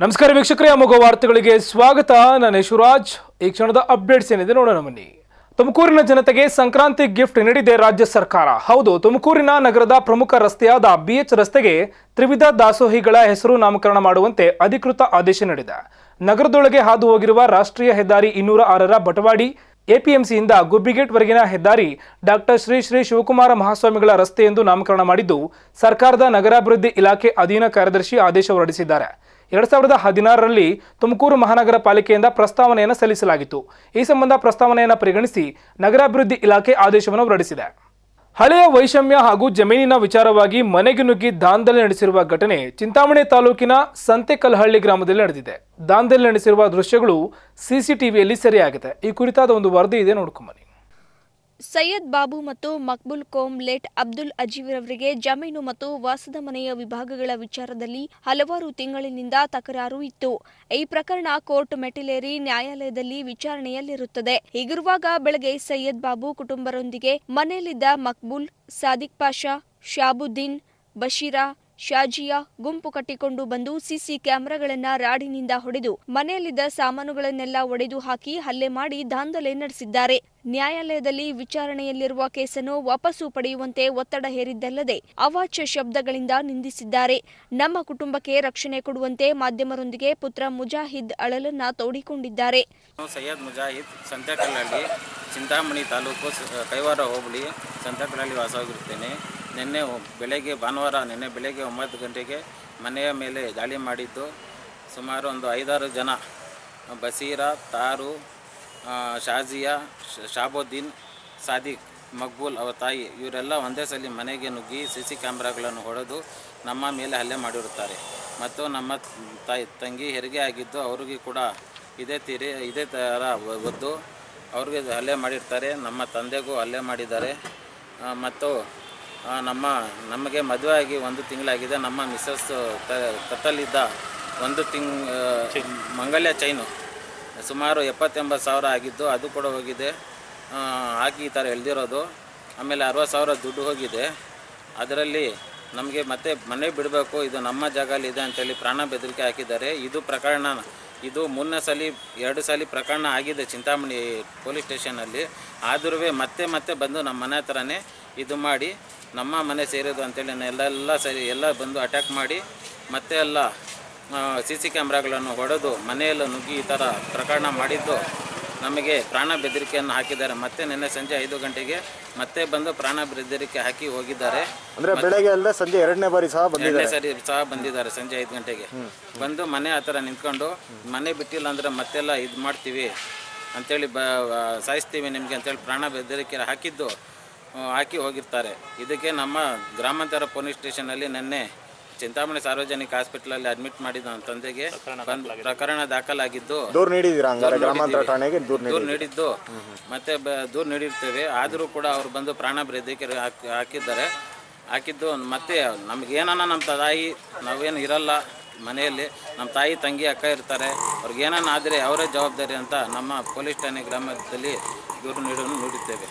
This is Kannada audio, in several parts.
ನಮಸ್ಕಾರ ವೀಕ್ಷಕರೇ ಅಮೋಘ ವಾರ್ತೆಗಳಿಗೆ ಸ್ವಾಗತ ನಾನು ಯಶುರಾಜ್ ಈ ಕ್ಷಣದ ಅಪ್ಡೇಟ್ಸ್ ಏನಿದೆ ನೋಡೋಣ ಬನ್ನಿ ತುಮಕೂರಿನ ಜನತೆಗೆ ಸಂಕ್ರಾಂತಿ ಗಿಫ್ಟ್ ನೀಡಿದೆ ರಾಜ್ಯ ಸರ್ಕಾರ ಹೌದು ತುಮಕೂರಿನ ನಗರದ ಪ್ರಮುಖ ರಸ್ತೆಯಾದ ಬಿಎಚ್ ರಸ್ತೆಗೆ ತ್ರಿವಿಧ ದಾಸೋಹಿಗಳ ಹೆಸರು ನಾಮಕರಣ ಮಾಡುವಂತೆ ಅಧಿಕೃತ ಆದೇಶ ನೀಡಿದೆ ನಗರದೊಳಗೆ ಹಾದು ಹೋಗಿರುವ ರಾಷ್ಟ್ರೀಯ ಹೆದ್ದಾರಿ ಇನ್ನೂರ ಆರರ ಬಟವಾಡಿ ಎಪಿಎಂಸಿಯಿಂದ ಗುಬ್ಬಿಗೇಟ್ವರೆಗಿನ ಹೆದ್ದಾರಿ ಡಾಕ್ಟರ್ ಶ್ರೀ ಶ್ರೀ ಶಿವಕುಮಾರ ಮಹಾಸ್ವಾಮಿಗಳ ರಸ್ತೆ ಎಂದು ನಾಮಕರಣ ಮಾಡಿದ್ದು ಸರ್ಕಾರದ ನಗರಾಭಿವೃದ್ಧಿ ಇಲಾಖೆ ಅಧೀನ ಕಾರ್ಯದರ್ಶಿ ಆದೇಶ ಹೊರಡಿಸಿದ್ದಾರೆ ಎರಡ್ ಸಾವಿರದ ಹದಿನಾರರಲ್ಲಿ ತುಮಕೂರು ಮಹಾನಗರ ಪಾಲಿಕೆಯಿಂದ ಪ್ರಸ್ತಾವನೆಯನ್ನು ಸಲ್ಲಿಸಲಾಗಿತ್ತು ಈ ಸಂಬಂಧ ಪ್ರಸ್ತಾವನೆಯನ್ನು ಪರಿಗಣಿಸಿ ನಗರಾಭಿವೃದ್ಧಿ ಇಲಾಖೆ ಆದೇಶವನ್ನು ಹೊರಡಿಸಿದೆ ಹಳೆಯ ವೈಷಮ್ಯ ಹಾಗೂ ಜಮೀನಿನ ವಿಚಾರವಾಗಿ ಮನೆಗೆ ನುಗ್ಗಿ ದಾಂಧಲೆ ನಡೆಸಿರುವ ಘಟನೆ ಚಿಂತಾಮಣಿ ತಾಲೂಕಿನ ಸಂತೆಕಲ್ಹಳ್ಳಿ ಗ್ರಾಮದಲ್ಲಿ ನಡೆದಿದೆ ದಾಂಧಲೆ ನಡೆಸಿರುವ ದೃಶ್ಯಗಳು ಸಿಸಿಟಿವಿಯಲ್ಲಿ ಸೆರೆಯಾಗಿದೆ ಈ ಕುರಿತಾದ ಒಂದು ವರದಿ ಇದೆ ನೋಡ್ಕೊಂಬನ್ನಿ ಸೈಯದ್ ಬಾಬು ಮತ್ತು ಮಕ್ಬುಲ್ ಕೋಮ್ ಲೇಟ್ ಅಬ್ದುಲ್ ಅಜೀವ್ರವರಿಗೆ ಜಮೀನು ಮತ್ತು ವಾಸದ ಮನೆಯ ವಿಭಾಗಗಳ ವಿಚಾರದಲ್ಲಿ ಹಲವಾರು ತಿಂಗಳಿನಿಂದ ತಕರಾರು ಇತ್ತು ಈ ಪ್ರಕರಣ ಕೋರ್ಟ್ ಮೆಟ್ಟಿಲೇರಿ ನ್ಯಾಯಾಲಯದಲ್ಲಿ ವಿಚಾರಣೆಯಲ್ಲಿರುತ್ತದೆ ಹೀಗಿರುವಾಗ ಬೆಳಗ್ಗೆ ಸೈಯದ್ ಬಾಬು ಕುಟುಂಬರೊಂದಿಗೆ ಮನೆಯಲ್ಲಿದ್ದ ಮಕ್ಬುಲ್ ಸಾದಿಕ್ ಪಾಷಾ ಶಾಬುದ್ದೀನ್ ಬಶೀರಾ ಶಾಜಿಯಾ ಗುಂಪು ಕಟ್ಟಿಕೊಂಡು ಬಂದು ಸಿಸಿ ಕ್ಯಾಮೆರಾಗಳನ್ನ ರಾಡಿನಿಂದ ಹೊಡೆದು ಮನೆಯಲ್ಲಿದ್ದ ಸಾಮಾನುಗಳನ್ನೆಲ್ಲ ಒಡೆದು ಹಾಕಿ ಹಲ್ಲೆ ಮಾಡಿ ದಾಂಧಲೆ ನಡೆಸಿದ್ದಾರೆ ನ್ಯಾಯಾಲಯದಲ್ಲಿ ವಿಚಾರಣೆಯಲ್ಲಿರುವ ಕೇಸನ್ನು ವಾಪಸ್ಸು ಪಡೆಯುವಂತೆ ಒತ್ತಡ ಹೇರಿದ್ದಲ್ಲದೆ ಅವಾಚ್ಯ ಶಬ್ದಗಳಿಂದ ನಿಂದಿಸಿದ್ದಾರೆ ನಮ್ಮ ಕುಟುಂಬಕ್ಕೆ ರಕ್ಷಣೆ ಕೊಡುವಂತೆ ಮಾಧ್ಯಮರೊಂದಿಗೆ ಪುತ್ರ ಮುಜಾಹಿದ್ ಅಳಲನ್ನ ತೋಡಿಕೊಂಡಿದ್ದಾರೆ ನಾನು ಸೈಯದ್ ಮುಜಾಹಿದ್ ಸಂತೆಕಲ್ಲಹಳ್ಳಿ ಚಿಂತಾಮಣಿ ತಾಲೂಕು ಸ- ಕೈವಾರ ಹೋಬಳಿ ಸಂತೆಕಲ್ಲಹಳ್ಳಿ ವಾಸವಾಗಿರುತ್ತೇನೆ ನಿನ್ನೆ ಒ- ಬೆಳಗ್ಗೆ ಭಾನುವಾರ ನಿನ್ನೆ ಬೆಳಗ್ಗೆ ಒಂಬತ್ತು ಗಂಟೆಗೆ ಮನೆಯ ಮೇಲೆ ದಾಳಿ ಮಾಡಿದ್ದು ಸುಮಾರು ಒಂದು ಐದಾರು ಜನ ಬಸೀರಾ ತಾರು ಆ, ಶಾಜಿಯಾ ಶ- ಶಾಬುದ್ದೀನ್ ಸಾದಿಕ್ ಮಕ್ಬೂಲ್ ಅವರ ತಾಯಿ ಇವರೆಲ್ಲ ಒಂದೇ ಸಲ ಮನೆಗೆ ನುಗ್ಗಿ ಸಿ ಸಿ ಕ್ಯಾಮ್ರಾಗಳನ್ನು ಹೊಡೆದು ನಮ್ಮ ಮೇಲೆ ಹಲ್ಲೆ ಮಾಡಿರುತ್ತಾರೆ ಮತ್ತು ನಮ್ಮ ತಾಯಿ ತಂಗಿ ಹೆರಿಗೆ ಆಗಿದ್ದು ಅವ್ರಿಗೆ ಕೂಡ ಇದೇ ತೀರಿ ಇದೇ ಥರ ಒ- ಒದ್ದು ಅವ್ರಿಗೆ ಹಲ್ಲೆ ಮಾಡಿರ್ತಾರೆ ನಮ್ಮ ತಂದೆಗೂ ಹಲ್ಲೆ ಮಾಡಿದ್ದಾರೆ ಆ, ಮತ್ತು ಆ, ನಮ್ಮ ನಮಗೆ ಮದುವೆ ಆಗಿ ಒಂದು ತಿಂಗಳಾಗಿದೆ ನಮ್ಮ ಮಿಸ್ಸಸ್ ಕತ್ತಲಿದ್ದ ಒಂದು ತಿಂಗ್ ಆ, ಮಂಗಲ್ಯ ಚೈನು ಸುಮಾರು ಎಪ್ಪತ್ತೆಂಬತ್ತು ಸಾವಿರ ಆಗಿದ್ದು ಅದು ಕೂಡ ಹೋಗಿದೆ ಆ, ಹಾಕಿ ಈ ಥರ ಎಳ್ದಿರೋದು ಆಮೇಲೆ ಅರವತ್ತು ಸಾವಿರ ದುಡ್ಡು ಹೋಗಿದೆ ಅದರಲ್ಲಿ ನಮಗೆ ಮತ್ತೆ ಮನೆ ಬಿಡಬೇಕು ಇದು ನಮ್ಮ ಜಾಗಲ್ಲಿ ಇದೆ ಅಂತೇಳಿ ಪ್ರಾಣ ಬೆದರಿಕೆ ಹಾಕಿದ್ದಾರೆ ಇದು ಪ್ರಕರಣ ಇದು ಮುನ್ನ ಸಲ ಎರಡು ಸಲ ಪ್ರಕರಣ ಆಗಿದೆ ಚಿಂತಾಮಣಿ ಪೊಲೀಸ್ ಸ್ಟೇಷನಲ್ಲಿ ಆದ್ರೂ ಮತ್ತೆ ಮತ್ತೆ ಬಂದು ನಮ್ಮ ಮನೆ ಹತ್ರನೇ ಇದು ಮಾಡಿ ನಮ್ಮ ಮನೆ ಸೇರೋದು ಅಂತೇಳಿ ಎಲ್ಲೆಲ್ಲ ಸರಿ ಎಲ್ಲ ಬಂದು ಅಟ್ಯಾಕ್ ಮಾಡಿ ಮತ್ತೆ ಎಲ್ಲ ಸಿ ಸಿ ಕ್ಯಾಮ್ರಾಗಳನ್ನು ಹೊಡೆದು ಮನೆಯಲ್ಲ ನುಗ್ಗಿ ಈ ಥರ ಪ್ರಕರಣ ಮಾಡಿದ್ದು ನಮಗೆ ಪ್ರಾಣ ಬೆದರಿಕೆಯನ್ನು ಹಾಕಿದ್ದಾರೆ ಮತ್ತೆ ನಿನ್ನೆ ಸಂಜೆ ಐದು ಗಂಟೆಗೆ ಮತ್ತೆ ಬಂದು ಪ್ರಾಣ ಬೆದರಿಕೆ ಹಾಕಿ ಹೋಗಿದ್ದಾರೆ ಅಂದ್ರೆ ಬೆಳಗ್ಗೆ ಅಲ್ಲದೆ ಸಂಜೆ ಎರಡನೇ ಬಾರಿ ಸಹ ಬಂದಿದೆ ಎರಡನೇ ಸರಿ ಸಹ ಬಂದಿದ್ದಾರೆ ಸಂಜೆ ಐದು ಗಂಟೆಗೆ ಬಂದು ಮನೆ ಹತ್ರ ನಿಂತ್ಕೊಂಡು ಮನೆ ಬಿಟ್ಟಿಲ್ಲ ಅಂದ್ರೆ ಮತ್ತೆಲ್ಲ ಇದು ಮಾಡ್ತೀವಿ ಅಂತೇಳಿ ಬ ಸಾಯಿಸ್ತೀವಿ ನಿಮಗೆ ಅಂತೇಳಿ ಪ್ರಾಣ ಬೆದರಿಕೆ ಹಾಕಿದ್ದು ಆ, ಹಾಕಿ ಹೋಗಿರ್ತಾರೆ ಇದಕ್ಕೆ ನಮ್ಮ ಗ್ರಾಮಾಂತರ ಪೊಲೀಸ್ ಸ್ಟೇಷನಲ್ಲಿ ನಿನ್ನೆ ಚಿಂತಾಮಣಿ ಸಾರ್ವಜನಿಕ ಹಾಸ್ಪಿಟಲಲ್ಲಿ ಅಡ್ಮಿಟ್ ಮಾಡಿದ ನನ್ನ ತಂದೆಗೆ ಬಂದು ಪ್ರಕರಣ ದಾಖಲಾಗಿದ್ದು ದೂರು ನೀಡಿದ್ದೀರಾ ಹಂಗಾರೆ ಗ್ರಾಮಾಂತರ ಠಾಣೆಗೆ ದೂರು ನೀಡಿ ದೂರು ನೀಡಿದ್ದು ಮತ್ತೆ ಬ ದೂರು ನೀಡಿರ್ತೇವೆ ಆದರೂ ಕೂಡ ಅವ್ರು ಬಂದು ಪ್ರಾಣ ಬೆದರಿಕೆ ಹಾಕಿ ಹಾಕಿದ್ದಾರೆ ಹಾಕಿದ್ದು ಮತ್ತೆ ನಮ್ಗೆ ಏನಾನ ನಮ್ಮ ತಾಯಿ ನಾವೇನು ಇರಲ್ಲ ಮನೆಯಲ್ಲಿ ನಮ್ಮ ತಾಯಿ ತಂಗಿ ಅಕ್ಕ ಇರ್ತಾರೆ ಅವ್ರಿಗೆ ಏನಾನ ಆದರೆ ಅವರೇ ಜವಾಬ್ದಾರಿ ಅಂತ ನಮ್ಮ ಪೊಲೀಸ್ ಠಾಣೆ ಗ್ರಾಮದಲ್ಲಿ ದೂರು ನೀಡಲು ನೀಡುತ್ತೇವೆ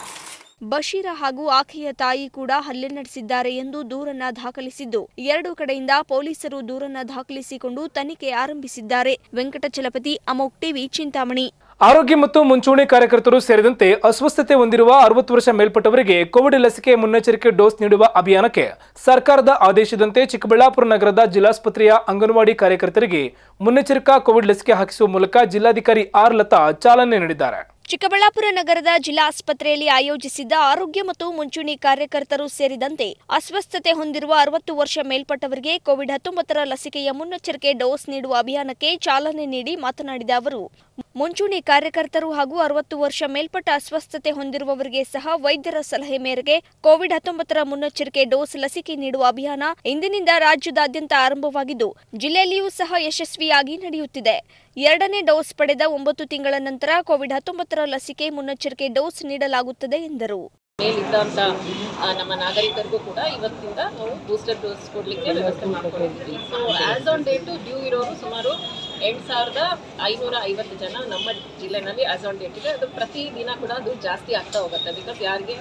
ಬಶೀರ ಹಾಗೂ ಆಕೆಯ ತಾಯಿ ಕೂಡ ಹಲ್ಲೆ ನಡೆಸಿದ್ದಾರೆ ಎಂದು ದೂರನ್ನ ದಾಖಲಿಸಿದ್ದು ಎರಡು ಕಡೆಯಿಂದ ಪೊಲೀಸರು ದೂರನ್ನ ದಾಖಲಿಸಿಕೊಂಡು ತನಿಖೆ ಆರಂಭಿಸಿದ್ದಾರೆ ವೆಂಕಟಚಲಪತಿ ಅಮೋಕ್ ಟಿವಿ ಚಿಂತಾಮಣಿ ಆರೋಗ್ಯ ಮತ್ತು ಮುಂಚೂಣಿ ಕಾರ್ಯಕರ್ತರು ಸೇರಿದಂತೆ ಅಸ್ವಸ್ಥತೆ ಹೊಂದಿರುವ ಅರವತ್ತು ವರ್ಷ ಮೇಲ್ಪಟ್ಟವರಿಗೆ ಕೋವಿಡ್ ಲಸಿಕೆ ಮುನ್ನೆಚ್ಚರಿಕೆ ಡೋಸ್ ನೀಡುವ ಅಭಿಯಾನಕ್ಕೆ ಸರ್ಕಾರದ ಆದೇಶದಂತೆ ಚಿಕ್ಕಬಳ್ಳಾಪುರ ನಗರದ ಜಿಲ್ಲಾಸ್ಪತ್ರೆಯ ಅಂಗನವಾಡಿ ಕಾರ್ಯಕರ್ತರಿಗೆ ಮುನ್ನೆಚ್ಚರಿಕಾ ಕೋವಿಡ್ ಲಸಿಕೆ ಹಾಕಿಸುವ ಮೂಲಕ ಜಿಲ್ಲಾಧಿಕಾರಿ ಆರ್ ಲತಾ ಚಾಲನೆ ನೀಡಿದ್ದಾರೆ ಚಿಕ್ಕಬಳ್ಳಾಪುರ ನಗರದ ಜಿಲ್ಲಾ ಆಸ್ಪತ್ರೆಯಲ್ಲಿ ಆಯೋಜಿಸಿದ್ದ ಆರೋಗ್ಯ ಮತ್ತು ಮುಂಚೂಣಿ ಕಾರ್ಯಕರ್ತರು ಸೇರಿದಂತೆ ಅಸ್ವಸ್ಥತೆ ಹೊಂದಿರುವ ಅರವತ್ತು ವರ್ಷ ಮೇಲ್ಪಟ್ಟವರಿಗೆ ಕೋವಿಡ್ ಹತ್ತೊಂಬತ್ತರ ಲಸಿಕೆಯ ಮುನ್ನೆಚ್ಚರಿಕೆ ಡೋಸ್ ನೀಡುವ ಅಭಿಯಾನಕ್ಕೆ ಚಾಲನೆ ನೀಡಿ ಮಾತನಾಡಿದ ಅವರು ಮುಂಚೂಣಿ ಕಾರ್ಯಕರ್ತರು ಹಾಗೂ ಅರವತ್ತು ವರ್ಷ ಮೇಲ್ಪಟ್ಟ ಅಸ್ವಸ್ಥತೆ ಹೊಂದಿರುವವರಿಗೆ ಸಹ ವೈದ್ಯರ ಸಲಹೆ ಮೇರೆಗೆ ಕೋವಿಡ್ ಹತ್ತೊಂಬತ್ತರ ಮುನ್ನೆಚ್ಚರಿಕೆ ಡೋಸ್ ಲಸಿಕೆ ನೀಡುವ ಅಭಿಯಾನ ಇಂದಿನಿಂದ ರಾಜ್ಯದಾದ್ಯಂತ ಆರಂಭವಾಗಿದ್ದು ಜಿಲ್ಲೆಯಲ್ಲಿಯೂ ಸಹ ಯಶಸ್ವಿಯಾಗಿ ನಡೆಯುತ್ತಿದೆ ಎರಡನೇ ಡೋಸ್ ಪಡೆದ ಒಂಬತ್ತು ತಿಂಗಳ ನಂತರ ಕೋವಿಡ್ ಹತ್ತೊಂಬತ್ತರ ಲಸಿಕೆ ಮುನ್ನೆಚ್ಚರಿಕೆ ಡೋಸ್ ನೀಡಲಾಗುತ್ತದೆ ಎಂದರು ಮೇಲಿದ್ದಂಥ ಆ, ನಮ್ಮ ನಾಗರಿಕರಿಗೂ ಕೂಡ ಇವತ್ತಿಂದ ನಾವು ಬೂಸ್ಟರ್ ಡೋಸ್ ಕೊಡಲಿಕ್ಕೆ ವ್ಯವಸ್ಥೆ ಮಾಡ್ಕೊಂಡಿದ್ದೀವಿ so as on date due ಇರೋರು ಸುಮಾರು ಎಂಟು ಸಾವಿರದ ಐನೂರ ಐವತ್ತು ಜನ ನಮ್ಮ ಜಿಲ್ಲೆನಲ್ಲಿ ಆ್ಯಸ್ ಆನ್ ಡೇಟ್ ಇದೆ ಅದು ಪ್ರತಿ ದಿನ ಕೂಡ ಅದು ಜಾಸ್ತಿ ಆಗ್ತಾ ಹೋಗುತ್ತೆ ಬಿಕಾಸ್ ಯಾರಿಗೆ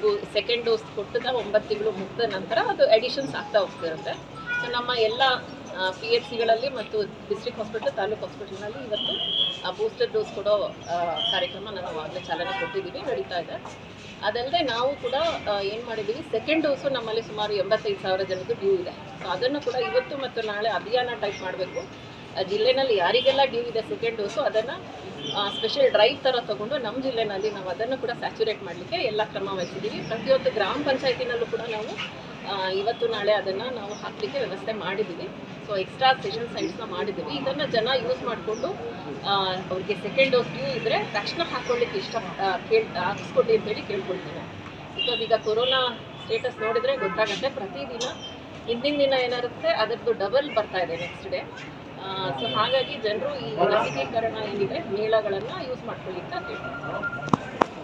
ಸೆಕೆಂಡ್ ಡೋಸ್ ಕೊಟ್ಟದ ಒಂಬತ್ತು ತಿಂಗಳು ಮುಗಿದ ನಂತರ ಅದು ಎಡಿಷನ್ಸ್ ಆಗ್ತಾ ಹೋಗ್ತಿರುತ್ತೆ ಸೊ ನಮ್ಮ ಎಲ್ಲ ಪಿ ಎಚ್ ಸಿಗಳಲ್ಲಿ ಮತ್ತು ಡಿಸ್ಟ್ರಿಕ್ಟ್ ಹಾಸ್ಪಿಟಲ್ ತಾಲೂಕು ಹಾಸ್ಪಿಟಲ್ನಲ್ಲಿ ಇವತ್ತು ಬೂಸ್ಟರ್ ಡೋಸ್ ಕೊಡೋ ಆ, ಕಾರ್ಯಕ್ರಮ ನಾವು ಆಗಲೇ ಚಾಲನೆ ಕೊಟ್ಟಿದ್ದೀವಿ ನಡೀತಾ ಇದೆ ಅದಲ್ಲದೆ ನಾವು ಕೂಡ ಏನು ಮಾಡಿದ್ದೀವಿ ಸೆಕೆಂಡ್ ಡೋಸು ನಮ್ಮಲ್ಲಿ ಸುಮಾರು ಎಂಬತ್ತೈದು ಸಾವಿರ ಜನದ್ದು ಡ್ಯೂ ಇದೆ ಸೊ ಅದನ್ನು ಕೂಡ ಇವತ್ತು ಮತ್ತು ನಾಳೆ ಅಭಿಯಾನ ಟೈಪ್ ಮಾಡಬೇಕು ಜಿಲ್ಲೆನಲ್ಲಿ ಯಾರಿಗೆಲ್ಲ ಡ್ಯೂ ಇದೆ ಸೆಕೆಂಡ್ ಡೋಸು ಅದನ್ನು ಸ್ಪೆಷಲ್ ಡ್ರೈವ್ ಥರ ತಗೊಂಡು ನಮ್ಮ ಜಿಲ್ಲೆನಲ್ಲಿ ನಾವು ಅದನ್ನು ಕೂಡ ಸ್ಯಾಚುರೇಟ್ ಮಾಡಲಿಕ್ಕೆ ಎಲ್ಲ ಕ್ರಮ ವಹಿಸಿದ್ದೀವಿ ಪ್ರತಿಯೊಂದು ಗ್ರಾಮ ಪಂಚಾಯತಿನಲ್ಲೂ ಕೂಡ ನಾವು ಆ, ಇವತ್ತು ನಾಳೆ ಅದನ್ನು ನಾವು ಹಾಕಲಿಕ್ಕೆ ವ್ಯವಸ್ಥೆ ಮಾಡಿದ್ದೀವಿ ಸೊ ಎಕ್ಸ್ಟ್ರಾ ಸೆಷನ್ ಸೈಟ್ಸ್ನ ಮಾಡಿದ್ದೀವಿ ಇದನ್ನು ಜನ ಯೂಸ್ ಮಾಡಿಕೊಂಡು ಅವ್ರಿಗೆ ಸೆಕೆಂಡ್ ಡೋಸ್ ಡ್ಯೂ ಇದ್ದರೆ ತಕ್ಷಣ ಹಾಕ್ಕೊಳ್ಳಿಕ್ಕೆ ಇಷ್ಟ ಆ, ಕೇಳ್ ಹಾಕಿಸ್ಕೊಡಿ ಅಂತೇಳಿ ಕೇಳ್ಕೊಳ್ತೀನಿ ಬಿಕಾಸ್ ಈಗ ಕೊರೋನಾ ಸ್ಟೇಟಸ್ ನೋಡಿದರೆ ಗೊತ್ತಾಗುತ್ತೆ ಪ್ರತಿದಿನ ಹಿಂದಿನ ದಿನ ಏನಾಗುತ್ತೆ ಅದರದ್ದು ಡಬಲ್ ಬರ್ತಾ ಇದೆ ನೆಕ್ಸ್ಟ್ ಡೇ ಸೊ ಹಾಗಾಗಿ ಜನರು ಈ ಲಸಿಕೀಕರಣ ಏನಿದೆ ಮೇಳಗಳನ್ನು ಯೂಸ್ ಮಾಡ್ಕೊಳ್ಳಿಕ್ಕೆ ಕೇಳ್ತಾರೆ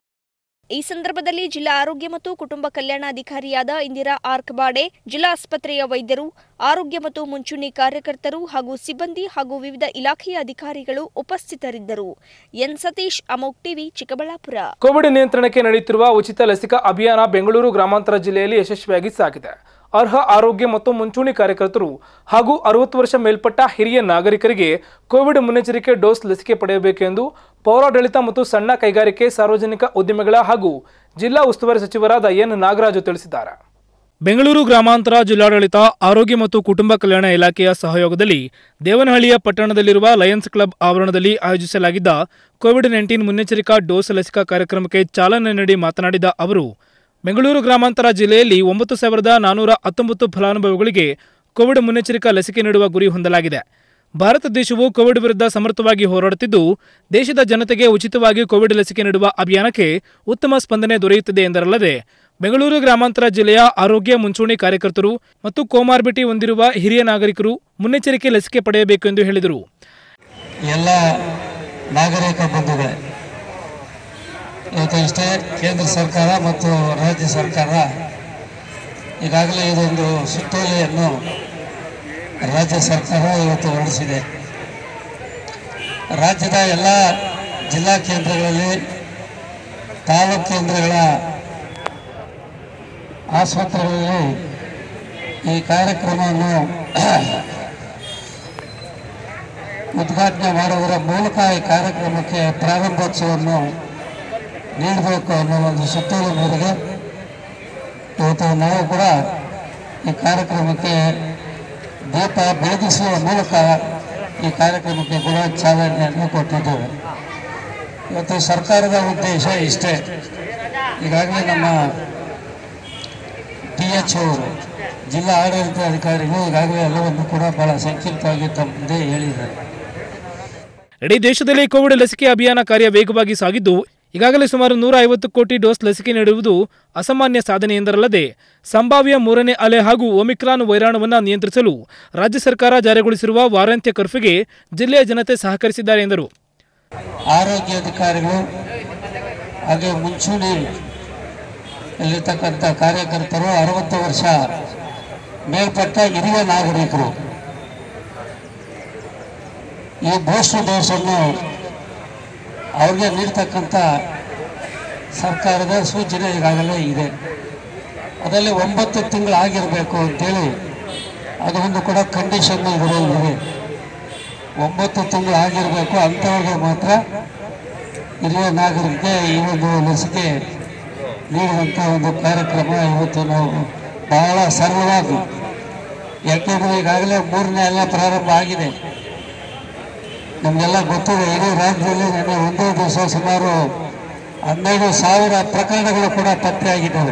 ಈ ಸಂದರ್ಭದಲ್ಲಿ ಜಿಲ್ಲಾ ಆರೋಗ್ಯ ಮತ್ತು ಕುಟುಂಬ ಕಲ್ಯಾಣಾಧಿಕಾರಿಯಾದ ಇಂದಿರಾ ಆರ್ಕಬಾಡೆ ಜಿಲ್ಲಾ ಆಸ್ಪತ್ರೆಯ ವೈದ್ಯರು ಆರೋಗ್ಯ ಮತ್ತು ಮುಂಚೂಣಿ ಕಾರ್ಯಕರ್ತರು ಹಾಗೂ ಸಿಬ್ಬಂದಿ ಹಾಗೂ ವಿವಿಧ ಇಲಾಖೆಯ ಅಧಿಕಾರಿಗಳು ಉಪಸ್ಥಿತರಿದ್ದರು ಎನ್ ಸತೀಶ್ ಅಮೋಕ್ ಟಿವಿ ಚಿಕ್ಕಬಳ್ಳಾಪುರ ಕೋವಿಡ್ ನಿಯಂತ್ರಣಕ್ಕೆ ನಡೆಯುತ್ತಿರುವ ಉಚಿತ ಲಸಿಕಾ ಅಭಿಯಾನ ಬೆಂಗಳೂರು ಗ್ರಾಮಾಂತರ ಜಿಲ್ಲೆಯಲ್ಲಿ ಯಶಸ್ವಿಯಾಗಿ ಸಾಗಿದೆ ಅರ್ಹ ಆರೋಗ್ಯ ಮತ್ತು ಮುಂಚೂಣಿ ಕಾರ್ಯಕರ್ತರು ಹಾಗೂ ಅರವತ್ತು ವರ್ಷ ಮೇಲ್ಪಟ್ಟ ಹಿರಿಯ ನಾಗರಿಕರಿಗೆ ಕೋವಿಡ್ ಮುನ್ನೆಚ್ಚರಿಕೆ ಡೋಸ್ ಲಸಿಕೆ ಪಡೆಯಬೇಕೆಂದು ಪೌರಾಡಳಿತ ಮತ್ತು ಸಣ್ಣ ಕೈಗಾರಿಕೆ ಸಾರ್ವಜನಿಕ ಉದ್ಯಮಿಗಳ ಹಾಗೂ ಜಿಲ್ಲಾ ಉಸ್ತುವಾರಿ ಸಚಿವರಾದ ಎನ್ ನಾಗರಾಜು ತಿಳಿಸಿದ್ದಾರೆ ಬೆಂಗಳೂರು ಗ್ರಾಮಾಂತರ ಜಿಲ್ಲಾಡಳಿತ ಆರೋಗ್ಯ ಮತ್ತು ಕುಟುಂಬ ಕಲ್ಯಾಣ ಇಲಾಖೆಯ ಸಹಯೋಗದಲ್ಲಿ ದೇವನಹಳ್ಳಿಯ ಪಟ್ಟಣದಲ್ಲಿರುವ ಲಯನ್ಸ್ ಕ್ಲಬ್ ಆವರಣದಲ್ಲಿ ಆಯೋಜಿಸಲಾಗಿದ್ದ ಕೋವಿಡ್ ನೈನ್ಟೀನ್ ಮುನ್ನೆಚ್ಚರಿಕಾ ಡೋಸ್ ಲಸಿಕಾ ಕಾರ್ಯಕ್ರಮಕ್ಕೆ ಚಾಲನೆ ನೀಡಿ ಮಾತನಾಡಿದ ಅವರು ಬೆಂಗಳೂರು ಗ್ರಾಮಾಂತರ ಜಿಲ್ಲೆಯಲ್ಲಿ ಒಂಬತ್ತು ಸಾವಿರದ ನಾನೂರ ಹತ್ತೊಂಬತ್ತು ಫಲಾನುಭವಿಗಳಿಗೆ ಕೋವಿಡ್ ಮುನ್ನೆಚ್ಚರಿಕಾ ಲಸಿಕೆ ನೀಡುವ ಗುರಿ ಹೊಂದಲಾಗಿದೆ ಭಾರತ ದೇಶವು ಕೋವಿಡ್ ವಿರುದ್ಧ ಸಮರ್ಥವಾಗಿ ಹೋರಾಡುತ್ತಿದ್ದು ದೇಶದ ಜನತೆಗೆ ಉಚಿತವಾಗಿ ಕೋವಿಡ್ ಲಸಿಕೆ ನೀಡುವ ಅಭಿಯಾನಕ್ಕೆ ಉತ್ತಮ ಸ್ಪಂದನೆ ದೊರೆಯುತ್ತಿದೆ ಎಂದರಲ್ಲದೆ ಬೆಂಗಳೂರು ಗ್ರಾಮಾಂತರ ಜಿಲ್ಲೆಯ ಆರೋಗ್ಯ ಮುಂಚೂಣಿ ಕಾರ್ಯಕರ್ತರು ಮತ್ತು ಕೋಮಾರ್ಬಿಟಿ ಹೊಂದಿರುವ ಹಿರಿಯ ನಾಗರಿಕರು ಮುನ್ನೆಚ್ಚರಿಕೆ ಲಸಿಕೆ ಪಡೆಯಬೇಕು ಎಂದು ಹೇಳಿದರು ಎಲ್ಲ ನಾಗರಿಕ ಬಂಧುಗಳೇ ಇವತ್ತು ಇಷ್ಟೇ ಕೇಂದ್ರ ಸರ್ಕಾರ ಮತ್ತು ರಾಜ್ಯ ಸರ್ಕಾರ ಈಗಾಗಲೇ ಇದೊಂದು ಸುತ್ತೋಲೆಯನ್ನು ರಾಜ್ಯ ಸರ್ಕಾರ ಇವತ್ತು ಹೊರಡಿಸಿದೆ ರಾಜ್ಯದ ಎಲ್ಲ ಜಿಲ್ಲಾ ಕೇಂದ್ರಗಳಲ್ಲಿ ತಾಲೂಕು ಕೇಂದ್ರಗಳ ಆಸ್ಪತ್ರೆಗಳಲ್ಲಿ ಈ ಕಾರ್ಯಕ್ರಮವನ್ನು ಉದ್ಘಾಟನೆ ಮಾಡುವುದರ ಮೂಲಕ ಈ ಕಾರ್ಯಕ್ರಮಕ್ಕೆ ಪ್ರಾರಂಭೋತ್ಸವವನ್ನು ನೀಡಬೇಕು ಅನ್ನೋ ಒಂದು ಸುತ್ತೋಲೆ ಮೇರೆಗೆ ಇವತ್ತು ನಾವು ಕೂಡ ಈ ಕಾರ್ಯಕ್ರಮಕ್ಕೆ ದೀಪ ಬೆಳಗಿಸುವ ಮೂಲಕ ಈ ಕಾರ್ಯಕ್ರಮಕ್ಕೆ ಕೂಡ ಚಾಲನೆಯನ್ನು ಕೊಟ್ಟಿದ್ದೇವೆ ಇವತ್ತು ಸರ್ಕಾರದ ಉದ್ದೇಶ ಇಷ್ಟೇ ಈಗಾಗಲೇ ನಮ್ಮ ಡಿ ಎಚ್ ಅವರು ಜಿಲ್ಲಾ ಆಡಳಿತಾಧಿಕಾರಿಗಳು ಈಗಾಗಲೇ ಎಲ್ಲವನ್ನು ಕೂಡ ಬಹಳ ಸಂಕ್ಷಿಪ್ತವಾಗಿ ತಮ್ಮ ಮುಂದೆ ಹೇಳಿದ್ದಾರೆ ಇಡೀ ದೇಶದಲ್ಲಿ ಕೋವಿಡ್ ಲಸಿಕೆ ಅಭಿಯಾನ ಕಾರ್ಯ ವೇಗವಾಗಿ ಸಾಗಿದ್ದು ಈಗಾಗಲೇ ಸುಮಾರು ನೂರ ಐವತ್ತು ಕೋಟಿ ಡೋಸ್ ಲಸಿಕೆ ನೀಡುವುದು ಅಸಾಮಾನ್ಯ ಸಾಧನೆ ಎಂದರಲ್ಲದೆ ಸಂಭಾವ್ಯ ಮೂರನೇ ಅಲೆ ಹಾಗೂ ಒಮಿಕ್ರಾನ್ ವೈರಾಣುವನ್ನು ನಿಯಂತ್ರಿಸಲು ರಾಜ್ಯ ಸರ್ಕಾರ ಜಾರಿಗೊಳಿಸಿರುವ ವಾರಾಂತ್ಯ ಕರ್ಫ್ಯೂಗೆ ಜಿಲ್ಲೆಯ ಜನತೆ ಸಹಕರಿಸಿದ್ದಾರೆ ಎಂದರು ಆರೋಗ್ಯ ಅಧಿಕಾರಿಗಳು ಹಾಗೆ ಮುಂಚೂಣಿ ಇಲ್ಲಿರ್ತಕ್ಕಂಥ ಕಾರ್ಯಕರ್ತರು ಅರವತ್ತು ವರ್ಷ ಮೇಲ್ಪಟ್ಟ ಹಿರಿಯ ನಾಗರಿಕರು ಈ ಬೂಸ್ಟರ್ ಡೋಸನ್ನು ಅವ್ರಿಗೆ ನೀಡ್ತಕ್ಕಂಥ ಸರ್ಕಾರದ ಸೂಚನೆ ಈಗಾಗಲೇ ಇದೆ ಅದರಲ್ಲಿ ಒಂಬತ್ತು ತಿಂಗಳಾಗಿರಬೇಕು ಅಂತೇಳಿ ಅದು ಒಂದು ಕೂಡ ಕಂಡೀಷನ್ ಇದರಲ್ಲಿದೆ ಒಂಬತ್ತು ತಿಂಗಳು ಆಗಿರಬೇಕು ಅಂಥವ್ರಿಗೆ ಮಾತ್ರ ಹಿರಿಯ ನಾಗರಿಕರಿಗೆ ಈ ಒಂದು ಲಸಿಕೆ ನೀಡುವಂಥ ಒಂದು ಕಾರ್ಯಕ್ರಮ ಇವತ್ತು ನಾವು ಬಹಳ ಸರಳವಾಗಿ ಯಾಕೆಂದರೆ ಈಗಾಗಲೇ ಮೂರನೇ ಎಲ್ಲ ಪ್ರಾರಂಭ ಆಗಿದೆ ನಮಗೆಲ್ಲ ಗೊತ್ತಿದೆ ಇಡೀ ರಾಜ್ಯದಲ್ಲಿ ನಿನ್ನೆ ಒಂದೇ ದಿವಸ ಸುಮಾರು ಹನ್ನೆರಡು ಸಾವಿರ ಪ್ರಕರಣಗಳು ಕೂಡ ಪತ್ತೆಯಾಗಿದ್ದಾವೆ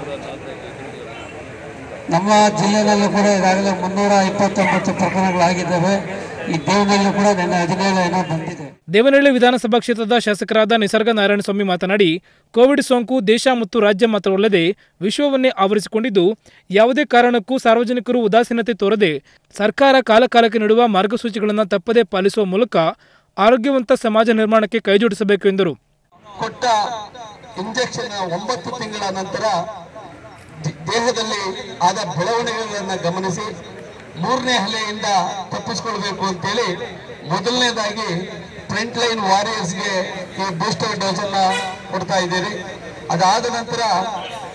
ನಮ್ಮ ಜಿಲ್ಲೆಯಲ್ಲೂ ಕೂಡ ಈಗಾಗಲೇ ಮುನ್ನೂರ ಇಪ್ಪತ್ತೊಂಬತ್ತು ಪ್ರಕರಣಗಳಾಗಿದ್ದಾವೆ ಈ ದೇವನಲ್ಲೂ ಕೂಡ ನಿನ್ನೆ ಹದಿನೇಳು ಏನೋ ಬಂದಿದೆ ದೇವನಹಳ್ಳಿ ವಿಧಾನಸಭಾ ಕ್ಷೇತ್ರದ ಶಾಸಕರಾದ ನಿಸರ್ಗ ನಾರಾಯಣಸ್ವಾಮಿ ಮಾತನಾಡಿ ಕೋವಿಡ್ ಸೋಂಕು ದೇಶ ಮತ್ತು ರಾಜ್ಯ ಮಾತ್ರವಲ್ಲದೆ ವಿಶ್ವವನ್ನೇ ಆವರಿಸಿಕೊಂಡಿದ್ದು ಯಾವುದೇ ಕಾರಣಕ್ಕೂ ಸಾರ್ವಜನಿಕರು ಉದಾಸೀನತೆ ತೋರದೆ ಸರ್ಕಾರ ಕಾಲಕಾಲಕ್ಕೆ ನೀಡುವ ಮಾರ್ಗಸೂಚಿಗಳನ್ನು ತಪ್ಪದೇ ಪಾಲಿಸುವ ಮೂಲಕ ಆರೋಗ್ಯವಂತ ಸಮಾಜ ನಿರ್ಮಾಣಕ್ಕೆ ಕೈಜೋಡಿಸಬೇಕು ಎಂದರು ಕೊಟ್ಟ ಇಂಜೆಕ್ಷನ್ ಒಂಬತ್ತು ತಿಂಗಳ ನಂತರ ದಿ- ದೇಹದಲ್ಲಿ ಆದ ಬೆಳವಣಿಗೆಗಳನ್ನು ಗಮನಿಸಿ ಮೂರನೇ ಅಲೆಯಿಂದ ತಪ್ಪಿಸ್ಕೊಳ್ಬೇಕು ಅಂತೇಳಿ ಮೊದಲನೇದಾಗಿ ಫ್ರಂಟ್ ಲೈನ್ ವಾರಿಯರ್ಸ್ಗೆ ಈ ಬೂಸ್ಟರ್ ಡೋಸ್ ಅನ್ನ ಕೊಡ್ತಾ ಇದ್ದೀರಿ ಅದಾದ ನಂತರ